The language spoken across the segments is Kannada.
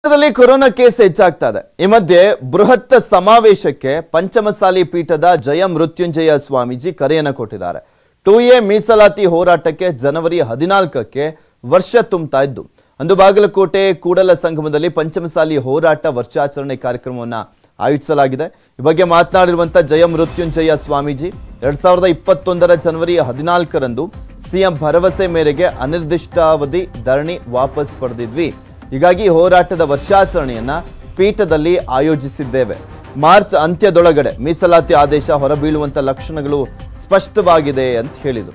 ಕರ್ನಾಟಕದಲ್ಲಿ ಕೊರೋನಾ ಕೇಸ್ ಹೆಚ್ಚಾಗ್ತಾ ಇದೆ ಈ ಮಧ್ಯೆ ಬೃಹತ್ ಸಮಾವೇಶಕ್ಕೆ ಪಂಚಮಸಾಲಿ ಪೀಠದ ಜಯ ಮೃತ್ಯುಂಜಯ ಸ್ವಾಮೀಜಿ ಕರೆಯನ್ನು ಕೊಟ್ಟಿದ್ದಾರೆ ಟು ಎ ಮೀಸಲಾತಿ ಹೋರಾಟಕ್ಕೆ ಜನವರಿ ಹದಿನಾಲ್ಕಕ್ಕೆ ವರ್ಷ ತುಂಬ್ತಾ ಇದ್ದು ಅಂದು ಬಾಗಲಕೋಟೆ ಕೂಡಲ ಸಂಗಮದಲ್ಲಿ ಪಂಚಮಸಾಲಿ ಹೋರಾಟ ವರ್ಷಾಚರಣೆ ಕಾರ್ಯಕ್ರಮವನ್ನ ಆಯೋಜಿಸಲಾಗಿದೆ ಈ ಬಗ್ಗೆ ಮಾತನಾಡಿರುವಂತ ಜಯ ಮೃತ್ಯುಂಜಯ ಸ್ವಾಮೀಜಿ ಎರಡ್ ಸಾವಿರದ ಇಪ್ಪತ್ತೊಂದರ ಜನವರಿ ಹದಿನಾಲ್ಕರಂದು ಸಿಎಂ ಭರವಸೆ ಮೇರೆಗೆ ಅನಿರ್ದಿಷ್ಟಾವಧಿ ಧರಣಿ ವಾಪಸ್ ಪಡೆದಿದ್ವಿ ಹೀಗಾಗಿ ಹೋರಾಟದ ವರ್ಷಾಚರಣೆಯನ್ನ ಪೀಠದಲ್ಲಿ ಆಯೋಜಿಸಿದ್ದೇವೆ ಮಾರ್ಚ್ ಅಂತ್ಯದೊಳಗಡೆ ಮೀಸಲಾತಿ ಆದೇಶ ಹೊರಬೀಳುವಂತ ಲಕ್ಷಣಗಳು ಸ್ಪಷ್ಟವಾಗಿದೆ ಅಂತ ಹೇಳಿದರು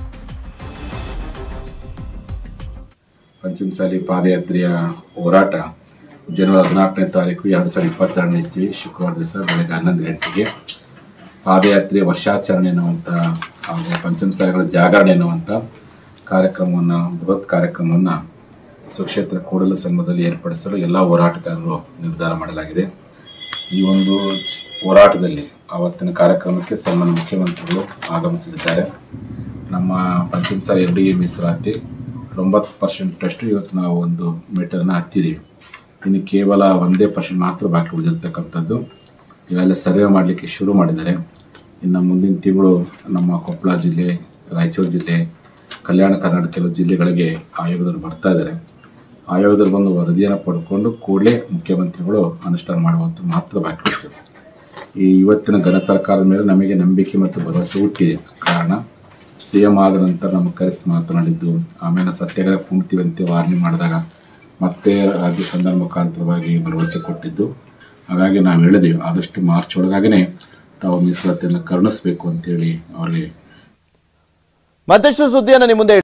ಪಂಚಮಸಾಲಿ ಪಾದಯಾತ್ರೆಯ ಹೋರಾಟ ಜನವರಿ ಹದಿನಾಲ್ಕನೇ ತಾರೀಕು ಎರಡು ಸಾವಿರದ ಇಪ್ಪತ್ತೆರಡನೇ ಇಸ್ವಿ ಶುಕ್ರವಾರ ದಿವಸ ಬೆಳಗ್ಗೆ ಹನ್ನೊಂದು ಗಂಟೆಗೆ ಪಾದಯಾತ್ರೆ ವರ್ಷಾಚರಣೆ ಎನ್ನುವಂಥ ಹಾಗೂ ಪಂಚಮಸಾಲಿಗಳ ಜಾಗರಣೆ ಎನ್ನುವಂಥ ಕಾರ್ಯಕ್ರಮವನ್ನು ಬೃಹತ್ ಕಾರ್ಯಕ್ರಮವನ್ನು ಸುಕ್ಷೇತ್ರ ಕೂಡಲ ಸಂಘದಲ್ಲಿ ಏರ್ಪಡಿಸಲು ಎಲ್ಲ ಹೋರಾಟಗಾರರು ನಿರ್ಧಾರ ಮಾಡಲಾಗಿದೆ ಈ ಒಂದು ಹೋರಾಟದಲ್ಲಿ ಆವತ್ತಿನ ಕಾರ್ಯಕ್ರಮಕ್ಕೆ ಸನ್ಮಾನ್ಯ ಮುಖ್ಯಮಂತ್ರಿಗಳು ಆಗಮಿಸಲಿದ್ದಾರೆ ನಮ್ಮ ಪಂಚಮಸಾಲಿ ಎಫ್ ಡಿ ಎ ಮೀಸಲಾತಿ ತೊಂಬತ್ತು ಪರ್ಸೆಂಟಷ್ಟು ಇವತ್ತು ನಾವು ಒಂದು ಮೀಟರ್ನ ಹತ್ತಿದ್ದೀವಿ ಇನ್ನು ಕೇವಲ ಒಂದೇ ಪರ್ಸೆಂಟ್ ಮಾತ್ರ ಬಾಕಿ ಉಳಿದಿರ್ತಕ್ಕಂಥದ್ದು ಈಗಾಗಲೇ ಸರ್ವೆ ಮಾಡಲಿಕ್ಕೆ ಶುರು ಮಾಡಿದ್ದಾರೆ ಇನ್ನು ಮುಂದಿನ ತಿಂಗಳು ನಮ್ಮ ಕೊಪ್ಪಳ ಜಿಲ್ಲೆ ರಾಯಚೂರು ಜಿಲ್ಲೆ ಕಲ್ಯಾಣ ಕರ್ನಾಟಕ ಕೆಲವು ಜಿಲ್ಲೆಗಳಿಗೆ ಆಯೋಗದವರು ಬರ್ತಾ ಇದ್ದಾರೆ ಆಯೋಗದಲ್ಲಿ ಬಂದು ವರದಿಯನ್ನು ಪಡ್ಕೊಂಡು ಕೂಡಲೇ ಮುಖ್ಯಮಂತ್ರಿಗಳು ಅನುಷ್ಠಾನ ಮಾಡುವಂಥ ಮಾತ್ರ ಬಾಕಿ ಉಳಿದಿದೆ ಈ ಇವತ್ತಿನ ಘನ ಸರ್ಕಾರದ ಮೇಲೆ ನಮಗೆ ನಂಬಿಕೆ ಮತ್ತು ಭರವಸೆ ಹುಟ್ಟಿದೆ ಕಾರಣ ಸಿ ಎಂ ಆದ ನಂತರ ನಮಗೆ ಕರೆಸಿ ಮಾತನಾಡಿದ್ದು ಆಮೇಲೆ ಸತ್ಯಾಗ್ರಹ ಕುಂತೀವಂತೆ ವಾರ್ನಿಂಗ್ ಮಾಡಿದಾಗ ಮತ್ತೆ ರಾಜ್ಯ ಸಂಧಾನ ಮುಖಾಂತರವಾಗಿ ಭರವಸೆ ಕೊಟ್ಟಿದ್ದು ಹಾಗಾಗಿ ನಾವು ಹೇಳಿದೆವು ಆದಷ್ಟು ಮಾರ್ಚ್ ಒಳಗಾಗೇ ತಾವು ಮೀಸಲಾತಿಯನ್ನು ಕರುಣಿಸಬೇಕು ಅಂತೇಳಿ ಅವರಿಗೆ ಮತ್ತಷ್ಟು ಸುದ್ದಿಯನ್ನು ನಿಮ್ಮ ಮುಂದೆ